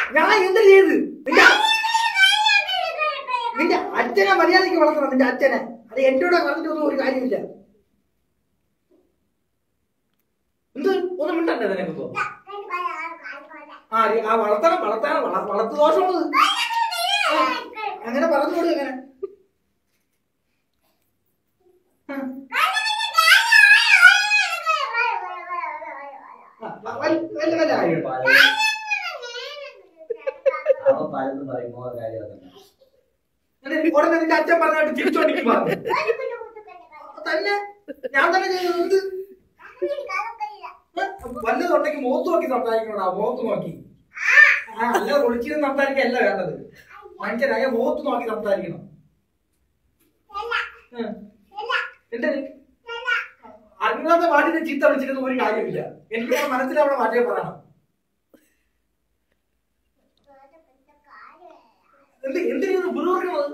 ഞാൻ എന്ത് ചെയ്ത് നിന്റെ നിന്റെ അച്ഛനെ മര്യാദയ്ക്ക് വളർത്തണം നിന്റെ അച്ഛനെ അത് എന്നോട് പറഞ്ഞിട്ടൊന്നും ഒരു കാര്യമില്ല എന്ത് ഒന്നും മിണ്ടണ്ടേ നിനക്കിപ്പോ ആ രി- ആ വളർത്തണം വളർത്തണം വള- വളർത്തു ദോഷമുള്ളത് ആ, അങ്ങനെ പറഞ്ഞോളൂ അങ്ങനെ ആ, ആ, വല്ല വല്ല വല്ല കാര്യമുണ്ടോ അവൻ പലതും പറയും മോഹ കാര്യം അതല്ല. എന്നിട്ട് ഉടനെ നിന്റെ അച്ഛൻ പറഞ്ഞായിട്ട് തിരിച്ചോണ്ടിരിക്കും പറഞ്ഞു തന്നെ ഞാൻ തന്നെ ചെയ്തത് എന്ത് വല്ലതുണ്ടെങ്കിൽ മുഖത്ത് നോക്കി സംസാരിക്കണോടാ മുഖത്ത് നോക്കി ആ അല്ല ഒളിച്ചിരുന്ന് സംസാരിക്കല്ല വേണ്ടത് മനുഷ്യനായ മുഖത്ത് നോക്കി സംസാരിക്കണം ഉം. എന്റെ അറിയാത്ത പാട്ടിന് ചീത്ത വിളിച്ചിട്ടൊന്നും ഒരു കാര്യമില്ല എനിക്ക് ആ മനസ്സിലവിടെ മാറ്റേ പറയണം എന്ത് എന്തിനാണ് പുറകോക്കണത്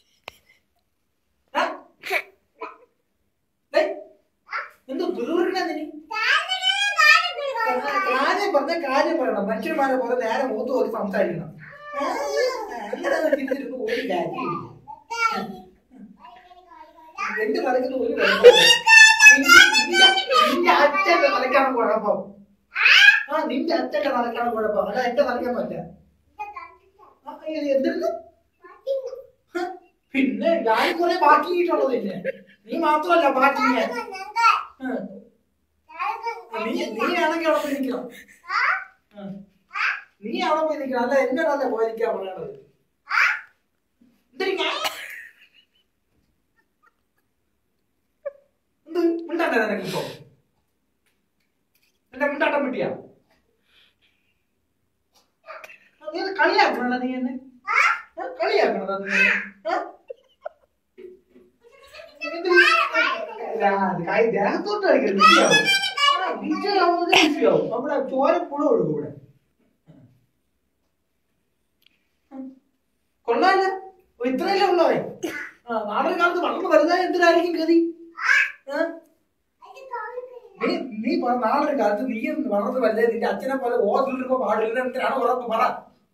എന്ത് പുറകോക്കണതിന് കാര്യം പറഞ്ഞ കാര്യം പറയണം മനുഷ്യന്മാരെ പോലെ നേരെ മുഖത്ത് നോക്കി സംസാരിക്കണം ആ, അങ്ങനെ ചിന്തിച്ചിട്ട് ഒരു കാര്യമില്ല എന്റെ തലയ്ക്ക് ഒരു കുഴപ്പമില്ല. നിന്റെ- നിന്റെ- നിന്റെ അച്ഛന്റെ തലക്കാണ് കുഴപ്പം ആ നിന്റെ അച്ഛന്റെ തലക്കാണ് കുഴപ്പം അല്ല എന്റെ തലക്കാൻ പറ്റ എന്തെന്ന് ഹ, പിന്നെ ഞാൻ കുറെ ബാക്കിയിട്ടുള്ളത് പിന്നെ നീ മാത്രമല്ല ബാക്കി ഞാൻ ഹ, നീ നീ ആണെങ്കിൽ അവിടെ പോയി നിൽക്കണം ഹ. നീ അവിടെ പോയി നിൽക്കണം അല്ല എന്നോടല്ല പോയിരിക്കാൻ പറയണത് എന്തിന് ഞാൻ എന്ത് മിണ്ടണ്ടേ നിനക്കിപ്പോ എന്റെ മിണ്ടാട്ടം വിട്ടിയാ ആ, നീ ഒന്ന് കളിയാക്കണ നീ എന്നെ ആ, കളിയാക്കണതാ നീ എന്നെ ആ? എന്ത്? ആ, അത് കൈ ദേഹത്തോട്ട് കളിക്കരുത് വിഷയാവും ആ, വിഷയാവുന്നത് വിഷയാവും അവിടെ ചോര പുഴ ഒഴുകും ഇവിടെ കൊള്ളാല്ല ഇത്രയല്ലേ ഉള്ളവേ ആ നാളെ കാലത്ത് വളർന്ന് വലുതായ എന്തിനായിരിക്കും ഗതി ആ? നീ നീ പറ നാളെ കാലത്ത് നീ വളർന്ന് വലുതായി നിന്റെ അച്ഛനെ പോലെ ഓർത്തിരുന്നപ്പോ പാടില്ല എന്തിനാണ് ഉറപ്പ് പറ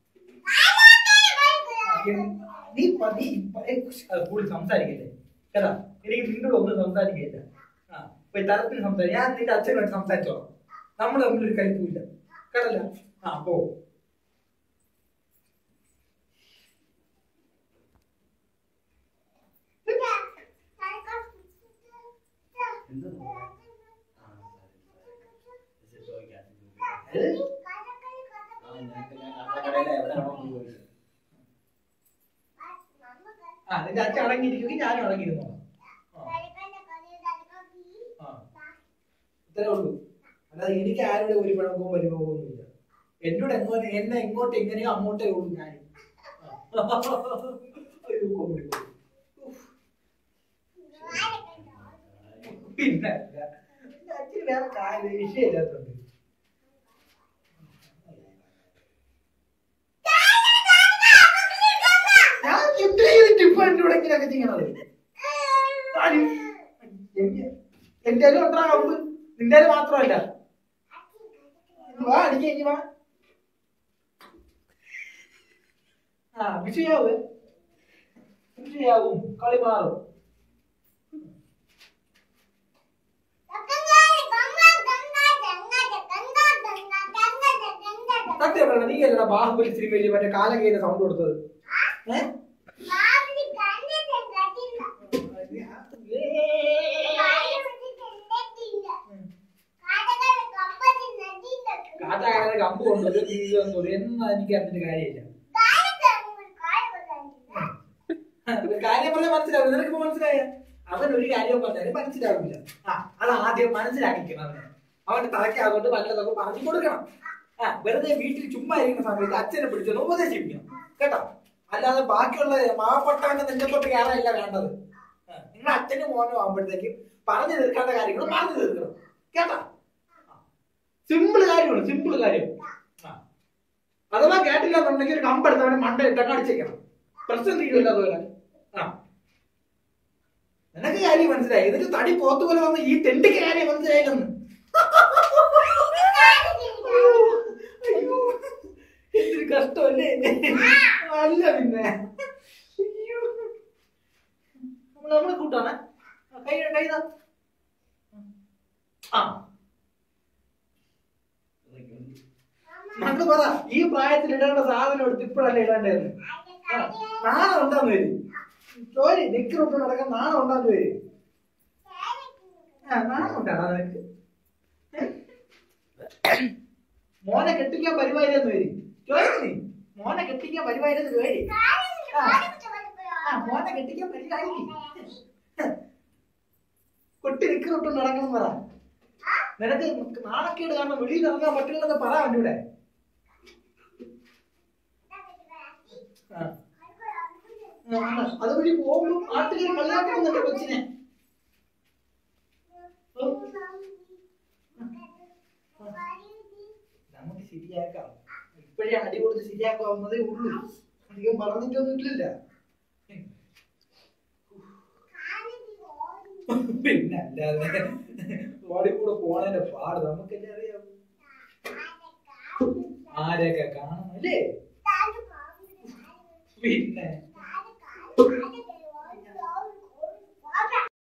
നീ പ- നീ പ- ഏ, അത് കൂടുതൽ സംസാരിക്കല്ലേ കേട്ടാ എനിക്ക് നിന്നോട് ഒന്നും സംസാരിക്കില്ല ആ ഇപ്പൊ ഈ തരത്തിൽ സംസാരിക്കും ഞാൻ നിന്റെ അച്ഛനുമായിട്ട് സംസാരിച്ചോളാം നമ്മൾ തമ്മിലൊരു കരുത്തില്ല കേട്ടല്ല ആ പോ എന്ത് മോഹ? ആ, ശരി, ശരി. ഇത് ചോദിക്കാം, ഇത് ചോദിക്കാം. ഏ? ആ, നിനക്ക് ഞാൻ കട്ടക്കടയിലെ എവിടെയാണോ പോയി ചോദിച്ചത്? ആ നിന്റെ അച്ഛൻ അടങ്ങിയിരിക്കുമെങ്കിൽ ഞാനും അടങ്ങിയിരുന്നോളാം ആ ഇത്രേ ഉള്ളൂ അല്ലാതെ എനിക്ക് ആരുടെ ഒരു പിണക്കവും പരിഭവവും ഒന്നുമില്ല എന്നോട് എങ്ങോട്ട് എന്നെ എങ്ങോട്ട് എങ്ങനെയോ അങ്ങോട്ടേ ഉള്ളൂ ഞാൻ അയ്യോ, കോമഡി, കോമഡി. ഉഫ്. പിന്നെ അല്ല. എന്റെ അച്ഛന് വേറെ കാര്യം വിഷയമില്ലാത്തോണ്ട് ഞാൻ എന്ത് ചെയ്തിട്ട് ഇപ്പൊ എന്നോട് ഇങ്ങനെയൊക്കെ ചെയ്യണത് ആര്? എന്റെ- എന്റെ ഉണ്ടാ കമ്പ് നിന്റെ മാത്രമല്ല ഇങ്ങ് വാ അടിക്ക ഇനി വാ ആ വിഷയാവ് വിഷയാവും കളി മാറും സത്യം പറയണ നീ അല്ലടാ ബാഹുബലി സിനിമയിൽ മറ്റേ കാലകേന സൗണ്ട് കൊടുത്തത് ഏ? കാട്ടാകാരെ കമ്പ് കൊണ്ടത് എന്നാ എനിക്ക് അതിന്റെ കാര്യമില്ല ഒരു കാര്യം പറഞ്ഞാൽ മനസ്സിലാവില്ല നിനക്ക് ഇപ്പൊ മനസ്സിലായ അവൻ ഒരു കാര്യം പറഞ്ഞാലും മനസ്സിലാവില്ല ആ അത് ആദ്യം മനസ്സിലാക്കിക്കണം അവനെ അവന്റെ തലയ്ക്ക് അതുകൊണ്ട് വല്ലതൊക്കെ പറഞ്ഞു കൊടുക്കണം ആ വെറുതെ വീട്ടിൽ ചുമ്മാ ഇരിക്കുന്ന സമയത്ത് അച്ഛനെ പിടിച്ചൊന്ന് ഉപദേശിപ്പിക്കണം കേട്ടോ അല്ലാതെ ബാക്കിയുള്ള മാവപ്പെട്ടവന്റെ നെഞ്ചത്തോട്ട് കയറാനല്ല വേണ്ടത് ആ, നിങ്ങളുടെ അച്ഛനും മോനും ആകുമ്പോഴത്തേക്കും പറഞ്ഞു തീർക്കേണ്ട കാര്യങ്ങൾ പറഞ്ഞു തീർക്കണം കേട്ടോ സിമ്പിൾ കാര്യമാണ് സിമ്പിൾ കാര്യം ആ. അഥവാ കേട്ടില്ല എന്നുണ്ടെങ്കിൽ ഒരു കമ്പെടുത്തവനെ മണ്ട ഇട്ടൊക്കെ അടിച്ചേക്കണം പ്രശ്നം തീരുമല്ലോ അതുപോലെ ആ നിനക്ക് കാര്യം മനസ്സിലായി എന്നിട്ട് തടി പോത്ത് പോലെ വന്ന് ഈ തെണ്ടിക്ക് കാര്യം മനസ്സിലായില്ലെന്ന് അയ്യോ എന്തൊരു കഷ്ടമല്ലേ അല്ല പിന്നെ അയ്യോ. നമ്മള് നമ്മളെ കൂട്ടാണ് കൈ കൈ താ. ആ മക്കള് പറ ഈ പ്രായത്തിൽ ഇടേണ്ട സാധനം എടുത്ത് ഇപ്പോഴല്ലേ ഇടേണ്ടത് നാണം ഉണ്ടാന്ന് വരും ചോരി നിക്കറൊട്ട് നടക്കാൻ നാണം ഉണ്ടാന്ന് വരും ആ നാണം ഉണ്ടാ നിനക്ക് ഏ? മോനെ കെട്ടിക്കാൻ പരിപാടിയെന്ന് വരും ചോദിച്ചു നീ മോനെ കെട്ടിക്കാൻ പരിപാടിയെന്ന് ചോദി ആ മോനെ കെട്ടിക്കാൻ പരിപാടി കൊട്ടി നിക്കറൊട്ട് നടക്കണം പറ നിനക്ക് നാണക്കേട് കാരണം വെളിയിൽ ഇറങ്ങാൻ പറ്റില്ലെന്ന് പറ അവൻ്റെ കൂടെ ആ ആ, അതുവഴി പോകുമ്പോൾ നാട്ടുകാർ കളിയാക്കണമെന്നുണ്ട് കൊച്ചിനെ നമുക്ക് ശരിയാക്കാം ഇപ്പോഴേ അടി കൊടുത്ത് ശരിയാക്കാവുന്നതേ ഉള്ളൂ അധികം പറഞ്ഞിട്ടൊന്നും ഇല്ലല്ല പിന്നെ അല്ലാതെ ഓടി കൂടെ പോണതിന്റെ പാട് നമുക്കല്ലേ അറിയാം ആരെയൊക്കെ കാണണം അല്ലേ പിന്നെ